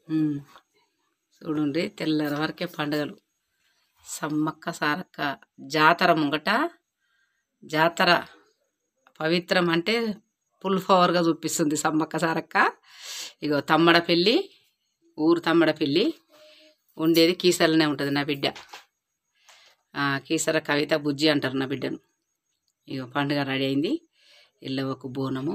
ఉమ్. చూడండి తెల్లర వరకే పండుగలు సమ్మక్క సారక్క జాతర ముంగట జాతర పవిత్రం అంటే ఫుల్ పవర్గా చూపిస్తుంది సమ్మక్క సారక్క ఇగో తమ్మడ పెళ్ళి ఊరు తమ్మడ పెళ్ళి ఉండేది కీసరలోనే ఉంటుంది నా బిడ్డ ఆ, కీసర కవిత బుజ్జి అంటారు నా బిడ్డను ఇగో పండుగ రెడీ అయింది ఎల్లవకు బోనము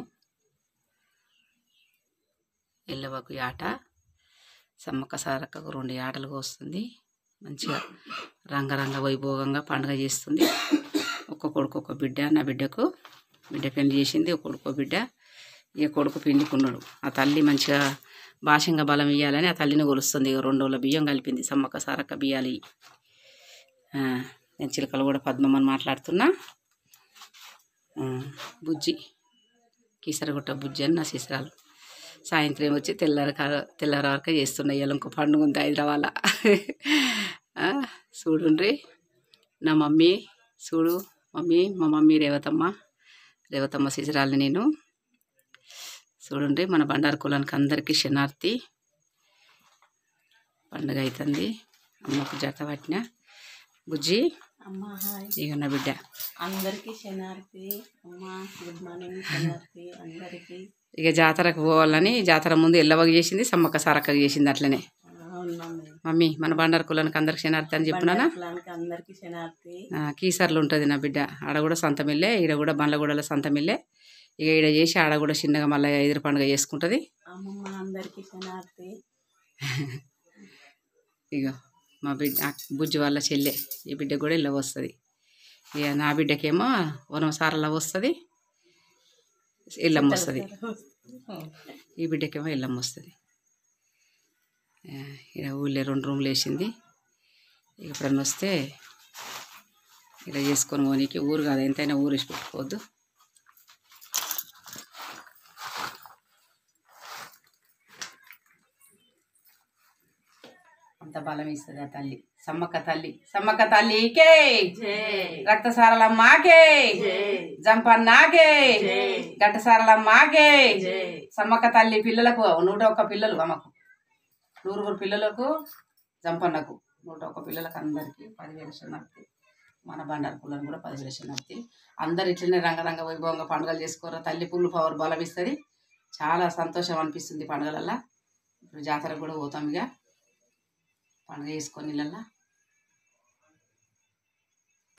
ఎల్లవకు ఆట సమ్మక్క సారక్కకు రెండు ఆటలుగా వస్తుంది మంచిగా రంగరంగ వైభోగంగా పండుగ చేస్తుంది ఒక్క కొడుకు ఒక బిడ్డ నా బిడ్డకు బిడ్డ పెళ్లి చేసింది ఒక కొడుకు ఒక బిడ్డ ఇక కొడుకు పిండుకున్నాడు ఆ తల్లి మంచిగా భాషంగా బలం ఇవ్వాలని ఆ తల్లిని కొలుస్తుంది ఇక రెండు రోజుల బియ్యం కలిపింది సమ్మక్క సారక్క బియ్యాలు ఇయ్యి. ఆ, నేను చిలకలు కూడా పద్మమ్మని మాట్లాడుతున్నా ఆ, బుజ్జి కీసరగుట్ట బుజ్జి అని నా శిశురాలు సాయంత్రం వచ్చి తెల్లార తెల్లార వరకు చేస్తున్నాయి ఇవాళ ఇంకో పండుగ ఉంది హైదరాబాద్లో ఆ, చూడుండ్రి నా మమ్మీ చూడు మమ్మీ మా మమ్మీ రేవతమ్మ రేవతమ్మ శిశురాలు నేను చూడండి మన బండారు కులానికి అందరికీ శనార్థి పండుగ అవుతుంది అమ్మకు జత పట్టిన బుజ్జి అమ్మ హాయ్ ఇక నా బిడ్డ అందరికీ శనార్థి అమ్మ గుడ్ మార్నింగ్ శనార్థి అందరికీ ఇక జాతరకు పోవాలని జాతర ముందు ఎల్లవగ చేసింది సమ్మక్క సారక్క చేసింది అట్లనే ఉన్నాము మమ్మీ మన బండారు కులానికి అందరికి శనార్థి అని చెప్పినానా కులానికి అందరికీ శనార్థి ఆ, కీసర్లు ఉంటుంది నా బిడ్డ ఆడ కూడా సంతమిల్లే ఈడ కూడా బండ్లగూడలో సంతమిల్లే ఇక ఈడ చేసి ఆడ కూడా చిన్నగా మళ్ళీ ఎదురు పండుగ చేసుకుంటుంది అమ్మమ్మ అందరికీ శనార్థి ఇక మా బిడ్డ ఆ బుజ్జి వాళ్ళ చెల్లె ఈ బిడ్డ కూడా ఇలా వస్తుంది ఇక నా బిడ్డకేమో వనం సారలా వస్తుంది ఇల్లమ్మ వస్తుంది ఈ బిడ్డకేమో ఇల్లమ్మ వస్తుంది ఇక్కడ ఊళ్ళో రెండు రూమ్లు వేసింది ఇక ఎప్పుడన్నా వస్తే ఇలా చేసుకొని పోనీకి ఊరు కాదు ఎంతైనా ఊరు వేసి పెట్టుకోవద్దు అంత బలం ఇస్తుంది ఆ తల్లి సమ్మక్క తల్లి సమ్మక్క తల్లికే రక్తసారలమ్మాకే జంపన్నాకే గట్టసారలమ్మాకే సమ్మక్క తల్లి పిల్లలకు నూట ఒక్క పిల్లలు అమ్మకు నూరుగురు పిల్లలకు జంపన్నకు నూట ఒక్క పిల్లలకు అందరికీ పదివేల శనార్థి మన బండారు పుల్లని కూడా పదివేల శనార్థి అందరు ఇట్లనే రంగరంగ వైభవంగా పండుగలు చేసుకోరు తల్లి పుల్లు పవర్ బలం ఇస్తుంది చాలా సంతోషం అనిపిస్తుంది పండుగలల్లో ఇప్పుడు జాతరకు కూడా పోతాం ఇక పండుగ చేసుకొని ఇళ్ళల్లో